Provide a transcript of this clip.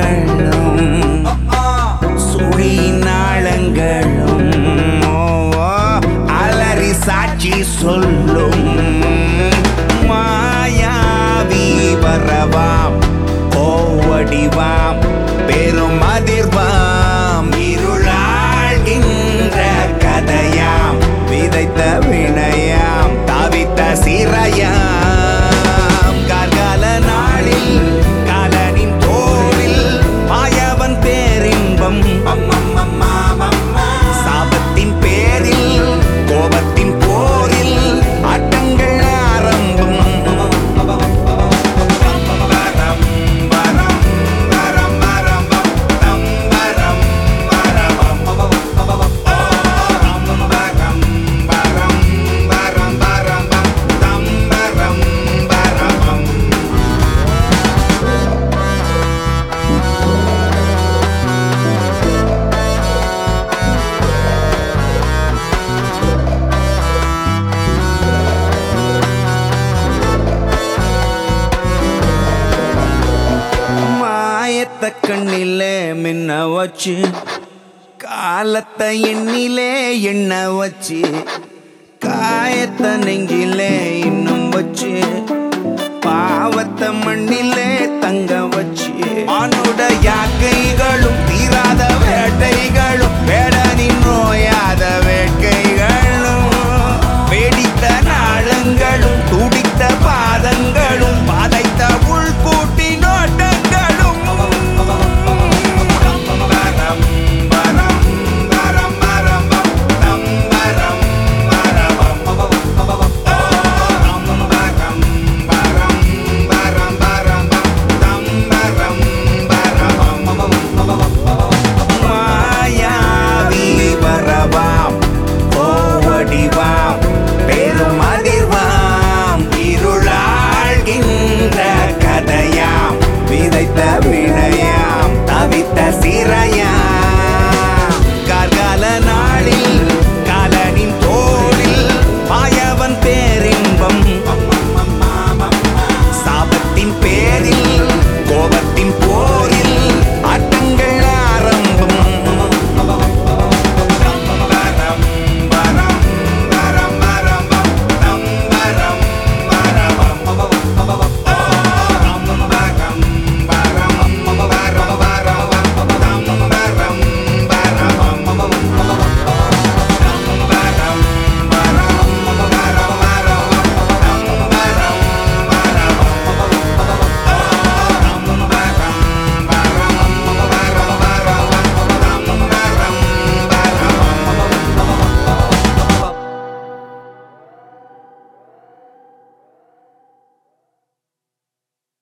சுழி நாளங்களும் அலறி சாட்சி சொல்லும் மாயாவி வரவாம் கோவடிவாம் பெரும் அதிர்வாம் இருளாழ்கின்ற கதையாம் விதைத்த வினையாம் தவித்த சிறையாம் கார்கால நாளில் காலனின் தோளில் மாயவன் பேரின்பம் சாபத்தின் பேரில் கோபத்தின் போரில் ஆட்டங்கள் ஆரம்பம் வரம் வரம் வரம் வரம் தம் வரம் வரவம் வரம் வரம் வரம் வரம் வரம் தம் வரம் வரவம் மாயத்த கண்ணிலே மின்ன வச்சு காலத்தை எண்ணிலே எண்ண வச்சு காயத்த நெஞ்சிலே இன்னும் வச்சு பாவத்தை மண்ணிலே தங்க வச்சு ஆணுடைய